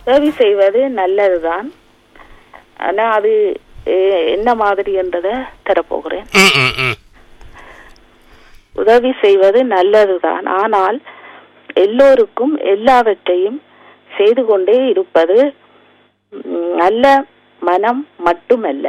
உதவி செய்வது நல்லதுதான் ஆனா அது எ- என்ன மாதிரி என்றதை தரப்போகிறேன் ம் ம் ம் உதவி செய்வது நல்லதுதான் ஆனால் எல்லோருக்கும் எல்லாவற்றையும் செய்து கொண்டே இருப்பது ம், நல்ல மனம் மட்டுமல்ல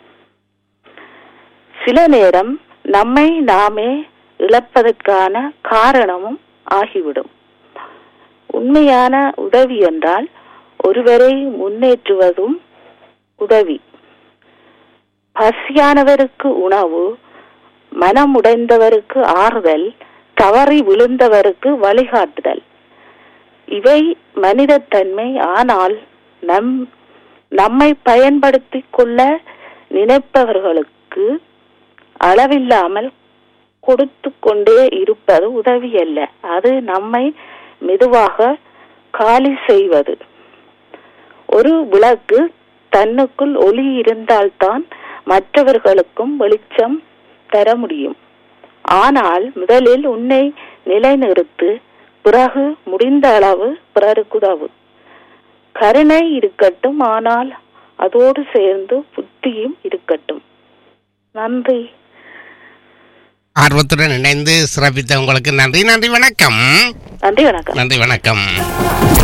சில நேரம் நம்மை நாமே இழப்பதற்கான காரணமும் ஆகிவிடும் உண்மையான உதவி என்றால் ஒருவரை முன்னேற்றுவதும் உதவி பசியானவருக்கு உணவு மனமுடைந்தவருக்கு ஆறுதல் தவறி விழுந்தவருக்கு வழிகாட்டுதல் இவை மனிதத்தன்மை ஆனால் நம் நம்மை பயன்படுத்திக் கொள்ள நினைப்பவர்களுக்கு அளவில்லாமல் கொடுத்து கொண்டே இருப்பது உதவி அல்ல அது நம்மை மெதுவாக காலி செய்வது ஒரு விளக்கு தன்னுக்குள் ஒளி இருந்தால்தான் மற்றவர்களுக்கும் வெளிச்சம் தர முடியும் ஆனால் முதலில் உன்னை நிலைநிறுத்து பிறகு முடிந்த அளவு பிறருக்கு உதவு கருணை இருக்கட்டும் ஆனால் அதோடு சேர்ந்து புத்தியும் இருக்கட்டும் நன்றி ஆர்வத்துடன் இணைந்து சிறப்பித்த உங்களுக்கு நன்றி நன்றி வணக்கம் நன்றி வணக்கம் நன்றி வணக்கம்